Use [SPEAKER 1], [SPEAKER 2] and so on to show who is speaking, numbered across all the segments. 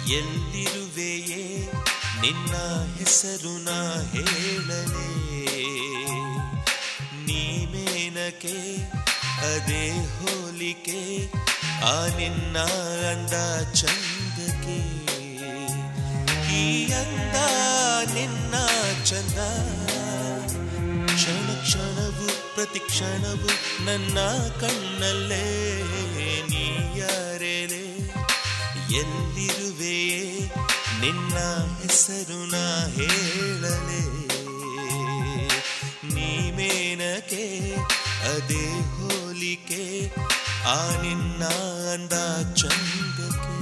[SPEAKER 1] ಎಲ್ಲಿರುವೆಯೇ ನಿನ್ನ ಹೆಸರು ನಾ ಹೇಳಲೇ ನೀಮೇನಕೆ ಅದೇ ಹೋಲಿಕೆ ಆ ನಿನ್ನ ಅಂದ ಚಂದಕ್ಕೆ ಈ ಅಂದ ನಿನ್ನ ಚಂದ ಕ್ಷಣ ಕ್ಷಣವು ಪ್ರತಿ ಕ್ಷಣವು ನನ್ನ ಕಣ್ಣಲ್ಲೇ ನೀಯಾರೆಲೆ ಎಲ್ಲಿರುವೆಯೇ ನಿನ್ನ ಹೆಸರು ನಾ ಹೇಳಲೇ ನೀಮೇನಕೆ ಅದೇ ಹೋಲಿಕೆ ಆ ನಿನ್ನ ಅಂದ ಚಂದಕ್ಕೆ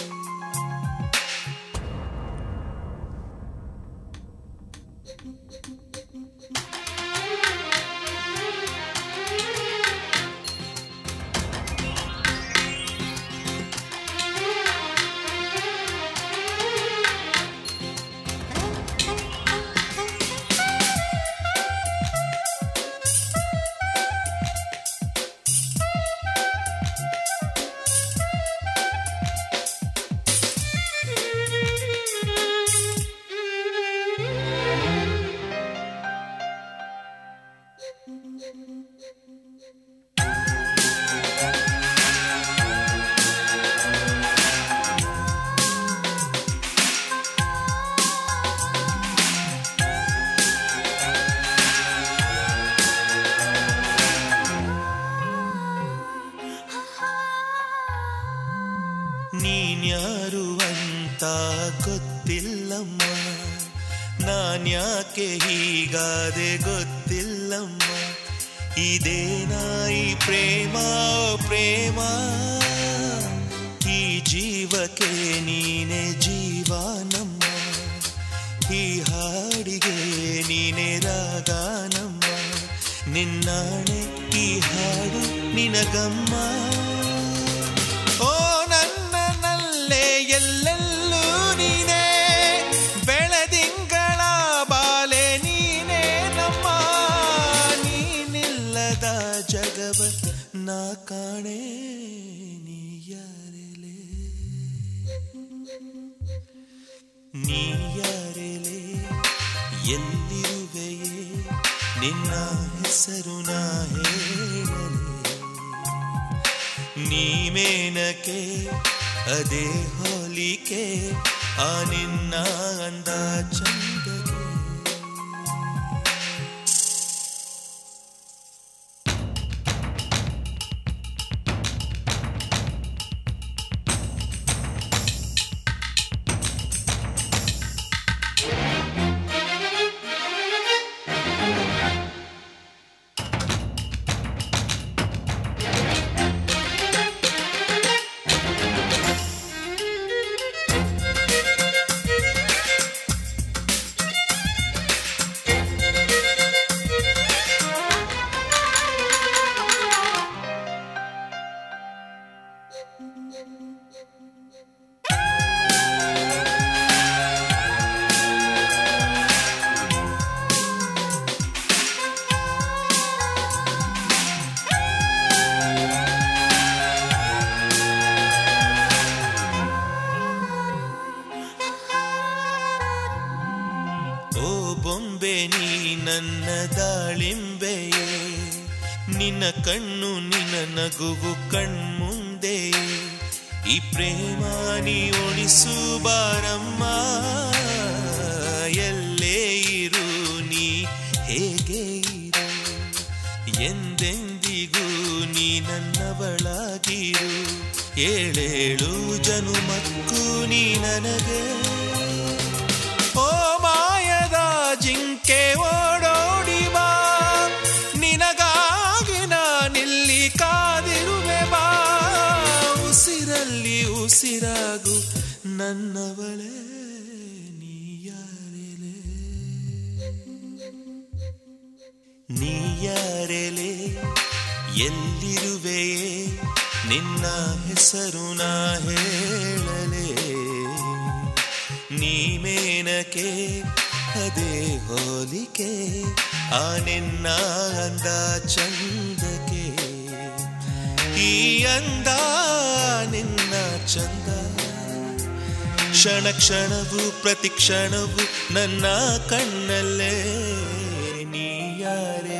[SPEAKER 1] ನೀನ್ಯಾರು ಅಂತ ಗೊತ್ತಿಲ್ಲಮ್ಮ ನಾನ್ಯಾಕೆ ಹೀಗಾದೆ ಗೊತ್ತಿಲ್ಲಮ್ಮ ಇದೇನಾಯಿ ಪ್ರೇಮ ಓ ಪ್ರೇಮ ಈ ಜೀವಕ್ಕೆ ನೀನೆ ಜೀವ ನಮ್ಮ ಈ ಹಾಡಿಗೆ ನೀನೆ ರಾಗ ನಮ್ಮ ನಿನ್ನಾಣೆ ಈ ಹಾಡು ನಿನಗಮ್ಮ ಓ ನನ್ನನಲ್ಲೇ ಎಲ್ಲೆಲ್ಲೂ ನೀನೇ ಬೆಳದಿಂಗಳ ಬಾಲೆ ನೀನೇ ನಮ್ಮ ನೀನಿಲ್ಲದ ಜಗವ ನಾ ಕಾಣೆ ನೀಯಾರೆಲೆ ನೀಯಾರೆಲೆ ಎಲ್ಲಿರುವೆಯೇ ನಿನ್ನ ಹೆಸರು ನಾ ಹೇಳಲೇ ನೀಮೇನಕೆ ಅದೇ ಹೋಲಿಕೆ ಆ ನಿನ್ನ ಅಂದ ಚಂದಗೆ ಓ ಬೊಂಬೆ ನೀ ನನ್ನ ದಾಳಿಂಬೆಯೇ ನಿನ್ನ ಕಣ್ಣು ನಿನ್ನ ನಗುವು ಕಣ್ಮುಂದೆ ಈ ಪ್ರೇಮ ನೀ ಉಳಿಸು ಬಾರಮ್ಮ ಎಲ್ಲೇ ಇರು ನೀ ಹೇಗೆ ಇರು ಎಂದೆಂದಿಗೂ ನೀ ನನ್ನವಳಾಗಿರು ಏಳೇಳು ಜನುಮಕ್ಕೂ ನೀ ನನಗೆ ಓ ಮಾಯದ ಜಿಂಕೆ ಓಡೋಡಿ ಬಾ ನಿನಗಾಗಿ ನಾನಿಲ್ಲಿ ಕಾದಿರುವೆ ಬಾ ಉಸಿರಲ್ಲಿ ಉಸಿರಾಗು ನನ್ನವಳೇ ನೀಯಾರೆಲೆ ನೀಯಾರೆಲೆ ಎಲ್ಲಿರುವೆಯೇ ನಿನ್ನ ಹೆಸರು ನಾ ಹೇಳಲೇ ನೀಮೇನಕೆ ಅದೇ ಹೋಲಿಕೆ ಆ ನಿನ್ನ ಅಂದ ಚಂದಕ್ಕೆ ಈ ಅಂದ ನಿನ್ನ ಚಂದ ಕ್ಷಣ ಕ್ಷಣವು ಪ್ರತಿ ಕ್ಷಣವು ನನ್ನ ಕಣ್ಣಲ್ಲೇ ನೀ ಯಾರೇ